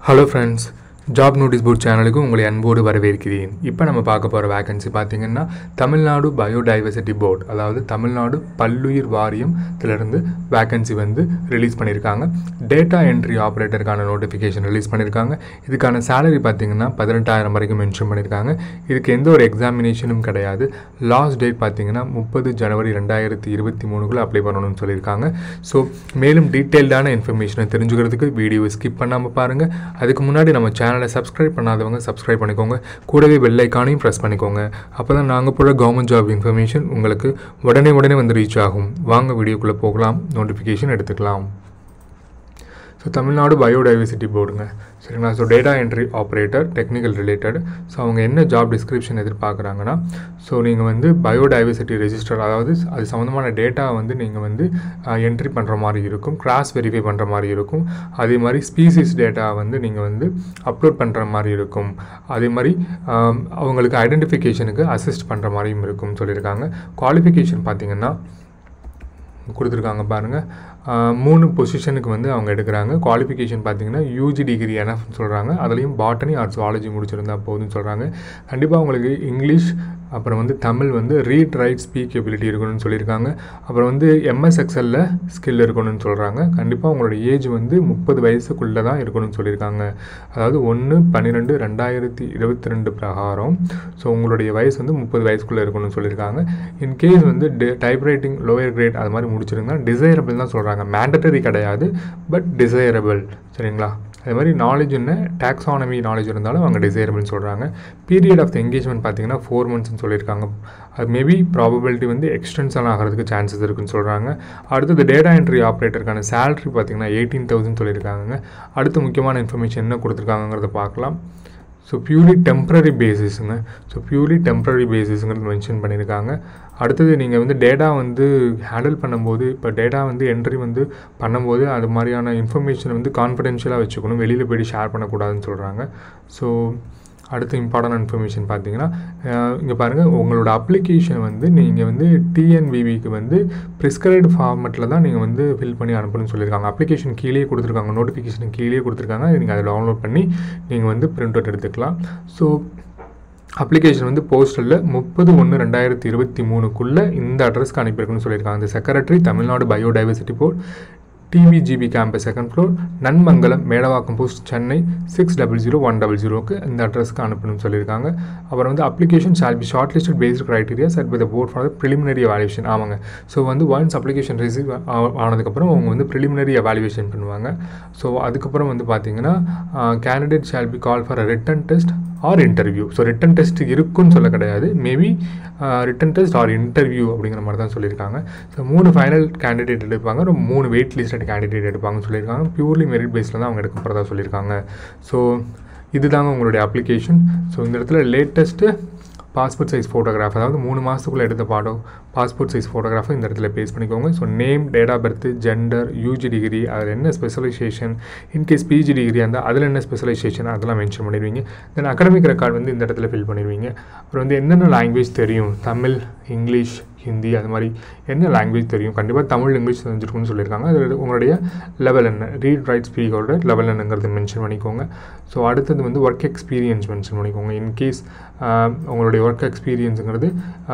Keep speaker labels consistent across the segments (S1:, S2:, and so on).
S1: hello friends job notice board சேனலுக்கு உங்களை அன்போடு வரவேற்கிறேன் இப்போ நம்ம பார்க்க போகிற வேகன்சி பார்த்தீங்கன்னா தமிழ்நாடு பயோடைவர்சிட்டி போர்ட் அதாவது தமிழ்நாடு பல்லுயிர் வாரியத்திலிருந்து வேகன்சி வந்து ரிலீஸ் பண்ணியிருக்காங்க டேட்டா என்ட்ரி ஆப்ரேட்டருக்கான நோட்டிஃபிகேஷன் ரிலீஸ் பண்ணியிருக்காங்க இதுக்கான சேலரி பார்த்தீங்கன்னா பதினெட்டாயிரம் வரைக்கும் மென்ஷன் பண்ணியிருக்காங்க இதுக்கு எந்த ஒரு எக்ஸாமினேஷனும் கிடையாது லாஸ்ட் டேட் பார்த்தீங்கன்னா முப்பது ஜனவரி ரெண்டாயிரத்தி இருபத்தி மூணுக்குள்ளே அப்ளை பண்ணணும்னு சொல்லியிருக்காங்க ஸோ மேலும் டீட்டெயில்டான இன்ஃபர்மேஷனை தெரிஞ்சுக்கிறதுக்கு வீடியோவை ஸ்கிப் பண்ணாமல் பாருங்கள் அதுக்கு முன்னாடி நம்ம சேனலை சப்ஸ்கிரைப் பண்ணாதவங்க சப்ஸ்கிரைப் பண்ணிக்கோங்க கூடவே பெல் ஐக்கானையும் ப்ரெஸ் பண்ணிக்கோங்க அப்போ தான் நாங்கள் போகிற கவர்மெண்ட் ஜாப் இன்ஃபர்மேஷன் உங்களுக்கு உடனே உடனே வந்து ரீச் ஆகும் வாங்க வீடியோக்குள்ளே போகலாம் நோட்டிஃபிகேஷன் எடுத்துக்கலாம் ஸோ தமிழ்நாடு பயோடைவர்சிட்டி போர்டுங்க சரிங்களா so data entry operator technical related so அவங்க என்ன ஜாப் டிஸ்கிரிப்ஷன் எதிர்பார்க்குறாங்கன்னா ஸோ நீங்கள் வந்து பயோடைவர்சிட்டி ரெஜிஸ்டர் அதாவது அது சம்மந்தமான டேட்டா வந்து நீங்கள் வந்து என்ட்ரி பண்ணுற மாதிரி இருக்கும் கிராஸ் வெரிஃபை பண்ணுற மாதிரி இருக்கும் அதே மாதிரி ஸ்பீசிஸ் டேட்டா வந்து நீங்கள் வந்து அப்லோட் பண்ணுற மாதிரி இருக்கும் அதே மாதிரி ஆம், அவங்களுக்கு ஐடென்டிஃபிகேஷனுக்கு அசிஸ்ட் பண்ணுற மாதிரியும் இருக்கும் சொல்லியிருக்காங்க குவாலிஃபிகேஷன் பார்த்தீங்கன்னா கொடுத்துருக்காங்க பாருங்கள் மூணு பொசிஷனுக்கு வந்து அவங்க எடுக்கிறாங்க குவாலிஃபிகேஷன் பார்த்தீங்கன்னா யூஜி டிகிரி என்எஃப்னு சொல்கிறாங்க அதுலேயும் பாட்டனி ஆர் ஜுவாலஜி முடிச்சிருந்தா போதும்னு சொல்கிறாங்க கண்டிப்பாக உங்களுக்கு இங்கிலீஷ் அப்புறம் வந்து தமிழ் வந்து ரீட் ரைட் ஸ்பீக் எபிலிட்டி இருக்கணும்னு சொல்லியிருக்காங்க அப்புறம் வந்து எம்எஸ் எக்ஸலில் ஸ்கில் இருக்கணும்னு சொல்கிறாங்க கண்டிப்பாக உங்களோட ஏஜ் வந்து முப்பது வயசுக்குள்ளே தான் இருக்கணும்னு சொல்லியிருக்காங்க அதாவது ஒன்று பன்னிரெண்டு ரெண்டாயிரத்தி இருபத்தி ரெண்டு பிரகாரம் ஸோ உங்களுடைய வயசு வந்து முப்பது வயசுக்குள்ளே இருக்கணும்னு சொல்லியிருக்காங்க இன்கேஸ் வந்து டைப் ரைட்டிங் லோயர் கிரேட் அது மாதிரி முடிச்சிருந்தா டிசைரபிள் தான் சொல்கிறாங்க மேண்டட்டரி கிடையாது பட் டிசைரபிள் சரிங்களா அதே மாதிரி நாலேஜ் என்ன டாக்ஸானமி நாலேஜ் இருந்தாலும் அவங்க டிசைரபிள்னு சொல்கிறாங்க பீரியட் ஆஃப் த என்கேஜ்மெண்ட் பார்த்தீங்கன்னா ஃபோர் மந்த்ஸ்னு சொல்லியிருக்காங்க அது மேபி ப்ராபபிலிட்டி வந்து எக்ஸ்டென்ஷன் ஆகிறதுக்கு சான்சஸ் இருக்குன்னு சொல்கிறாங்க அடுத்தது டேட்டா என்ட்ரி ஆப்ரேட்டருக்கான சேலரி பார்த்தீங்கன்னா எயிட்டீன் தௌசண்ட் சொல்லியிருக்காங்க அடுத்து முக்கியமான இன்ஃபர்மேஷன் என்ன கொடுத்துருக்காங்கிறத பார்க்கலாம் ஸோ பியூர்லி டெம்ப்ரரி பேசிஸுங்க ஸோ பியூர்லி டெம்ப்ரரி பேசிஸுங்கிறது மென்ஷன் பண்ணியிருக்காங்க அடுத்தது நீங்கள் வந்து டேட்டா வந்து ஹேண்டில் பண்ணும்போது இப்போ டேட்டா வந்து என்ட்ரி வந்து பண்ணும்போது அது மாதிரியான இன்ஃபர்மேஷனை வந்து கான்ஃபிடென்ஷியலாக வச்சுக்கணும் வெளியில் போய்ட்டு ஷேர் பண்ணக்கூடாதுன்னு சொல்கிறாங்க ஸோ அடுத்த இம்பார்ட்டன்ட் இன்ஃபர்மேஷன் பார்த்தீங்கன்னா இங்கே பாருங்கள் உங்களோட அப்ளிகேஷன் வந்து நீங்கள் வந்து டிஎன்விவிக்கு வந்து ப்ரிஸ்கிரைப்டு ஃபார்மெட்டில் தான் நீங்கள் வந்து ஃபில் பண்ணி அனுப்பணும்னு சொல்லியிருக்காங்க அப்ளிகேஷன் கீழே கொடுத்துருக்காங்க நோட்டிஃபிகேஷன் கீழே கொடுத்துருக்காங்க நீங்கள் அதை டவுன்லோட் பண்ணி நீங்கள் வந்து பிரிண்ட் அவுட் எடுத்துக்கலாம் ஸோ அப்ளிகேஷன் வந்து போஸ்டலில் முப்பது ஒன்று ரெண்டாயிரத்தி இருபத்தி மூணுக்குள்ளே இந்த அட்ரஸ்க்கு அனுப்பியிருக்குன்னு சொல்லியிருக்காங்க இந்த secretary Tamil Nadu biodiversity board டிவிஜிபி campus second floor Nanmangalam Medavakkam post Chennai six double zero one double ஜீரோக்கு இந்த அட்ரஸ்க்கு அனுப்பணும்னு சொல்லியிருக்காங்க அப்புறம் வந்து application shall be short listed paste criteria set by the board for the preliminary evaluation ஆமாங்க ஸோ வந்து ஒன்ஸ் அப்ளிகேஷன் ரிசீவ் ஆனதுக்கப்புறம் அவங்க வந்து ப்ரிலிமினரி எவாலுவேஷன் பண்ணுவாங்க ஸோ அதுக்கப்புறம் வந்து பார்த்தீங்கன்னா candidate shall be call for a written test or interview so written test இருக்குன்னு சொல்ல கிடையாது maybe written test or interview அப்படிங்கிற மாதிரி தான் சொல்லியிருக்காங்க ஸோ மூணு ஃபைனல் கேண்டிடேட் எடுப்பாங்க ஒரு மூணு வெயிட் லிஸ்டட் கேண்டிடேட் எடுப்பாங்கன்னு சொல்லியிருக்காங்க பியூர்லி மெரிட் பேஸில் தான் அவங்க எடுக்க போகிறதா சொல்லியிருக்காங்க ஸோ இதுதாங்க உங்களுடைய அப்ளிகேஷன் ஸோ இந்த இடத்துல லேட்டஸ்ட்டு பாஸ்போர்ட் சைஸ் ஃபோட்டோகிராஃப் அதாவது மூணு மாதத்துக்குள்ளே எடுத்த பாடோ பாஸ்போர்ட் சைஸ் ஃபோட்டோகிராஃபை இந்த இடத்துல பேஸ் பண்ணிக்கோங்க so name date of birth gender UG degree அதில் என்ன ஸ்பெஷலைசேஷன் இன்கேஸ் பிஜி டிகிரி இருந்தால் அதில் என்ன ஸ்பெஷலைசேஷன் அதெல்லாம் மென்ஷன் பண்ணிடுவீங்க தென் அகடமிக் ரெக்கார்டு வந்து இந்த இடத்துல ஃபில் பண்ணிடுவீங்க அப்புறம் வந்து என்னென்ன லாங்குவேஜ் தெரியும் தமிழ் இங்கிலீஷ் ஹிந்தி அது மாதிரி என்ன லாங்குவேஜ் தெரியும் கண்டிப்பாக தமிழ் இங்கிலீஷ் தெரிஞ்சிருக்கும்னு சொல்லியிருக்காங்க அது உங்களுடைய லெவல் என்ன ரீட் ரைட் ஸ்பீக்கோட லெவல் என்னங்கிறது மென்ஷன் பண்ணிக்கோங்க ஸோ அடுத்தது வந்து ஒர்க் எக்ஸ்பீரியன்ஸ் மென்ஷன் பண்ணிக்கோங்க இன்கேஸ் உங்களுடைய ஒர்க் எக்ஸ்பீரியன்ஸுங்கிறது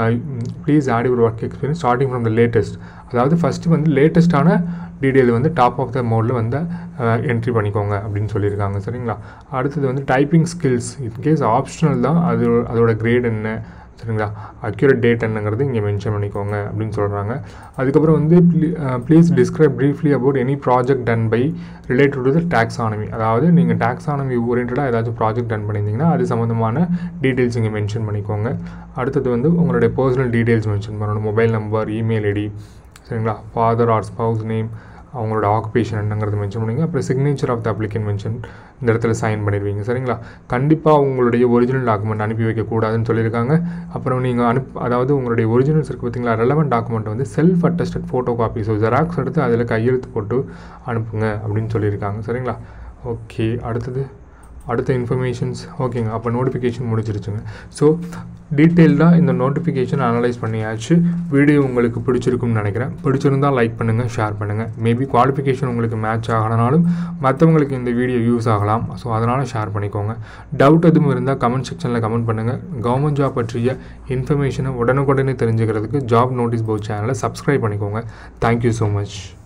S1: please add your work experience starting from the latest அதாவது ஃபஸ்ட்டு வந்து லேட்டஸ்ட்டான டீட்டெயில் வந்து டாப் ஆஃப் த மோடில் வந்து என்ட்ரி பண்ணிக்கோங்க அப்படின்னு சொல்லியிருக்காங்க சரிங்களா அடுத்தது வந்து டைப்பிங் ஸ்கில்ஸ் இன்கேஸ் ஆப்ஷனல் தான் அது அதோட கிரேட் என்ன சரிங்களா அக்யூரேட் டேட் என்னங்கிறது இங்கே மென்ஷன் பண்ணிக்கோங்க அப்படின்னு சொல்கிறாங்க அதுக்கப்புறம் வந்து please describe briefly about any project done by related to the taxonomy அதாவது நீங்கள் டாக்ஸானமி ஓரியன்டாக ஏதாச்சும் ப்ராஜெக்ட் டன் பண்ணியிருந்தீங்கன்னா அது சம்மந்தமான டீட்டெயில்ஸ் இங்கே மென்ஷன் பண்ணிக்கோங்க அடுத்தது வந்து உங்களுடைய பர்சனல் டீட்டெயில்ஸ் மென்ஷன் பண்ணணும் மொபைல் நம்பர் இமெயில் ஐடி சரிங்களா ஃபாதர் ஆர் ஸ்பவுஸ் நேம் அவங்களோட ஆக்குபேஷன் என்னங்கிறது மென்ஷன் பண்ணுவீங்க அப்புறம் signature of the applicant mention இந்த இடத்துல சைன் பண்ணிடுவீங்க சரிங்களா கண்டிப்பாக உங்களுடைய ஒரிஜினல் டாக்குமெண்ட் அனுப்பி வைக்கக்கூடாதுன்னு சொல்லியிருக்காங்க அப்புறம் நீங்கள் அனுப் அதாவது உங்களுடைய ஒரிஜினல்ஸ் இருக்குது பார்த்தீங்களா ரெலவெண்ட் டாக்குமெண்ட் வந்து self attested photo copy so xerox எடுத்து அதில் கையெழுத்து போட்டு அனுப்புங்க அப்படின்னு சொல்லியிருக்காங்க சரிங்களா ஓகே அடுத்தது அடுத்த இன்ஃபர்மேஷன்ஸ் ஓகேங்க அப்போ நோட்டிஃபிகேஷன் முடிச்சிருச்சுங்க ஸோ டீட்டெயில்டாக இந்த நோட்டிஃபிகேஷன் அனலைஸ் பண்ணியாச்சு வீடியோ உங்களுக்கு பிடிச்சிருக்கும்னு நினைக்கிறேன் பிடிச்சிருந்தால் லைக் பண்ணுங்கள் ஷேர் பண்ணுங்கள் மேபி குவாலிஃபிகேஷன் உங்களுக்கு மேட்ச் ஆகலனாலும் மற்றவங்களுக்கு இந்த வீடியோ யூஸ் ஆகலாம் ஸோ அதனால் ஷேர் பண்ணிக்கோங்க டவுட் எதுவும் இருந்தால் கமெண்ட் செக்ஷனில் கமெண்ட் பண்ணுங்கள் கவர்மெண்ட் ஜாப் பற்றிய இன்ஃபர்மேஷனை உடனுக்குடனே தெரிஞ்சுக்கிறதுக்கு ஜாப் நோட்டீஸ் போர்ட் சேனலை சப்ஸ்கிரைப் பண்ணிக்கோங்க தேங்க்யூ ஸோ மச்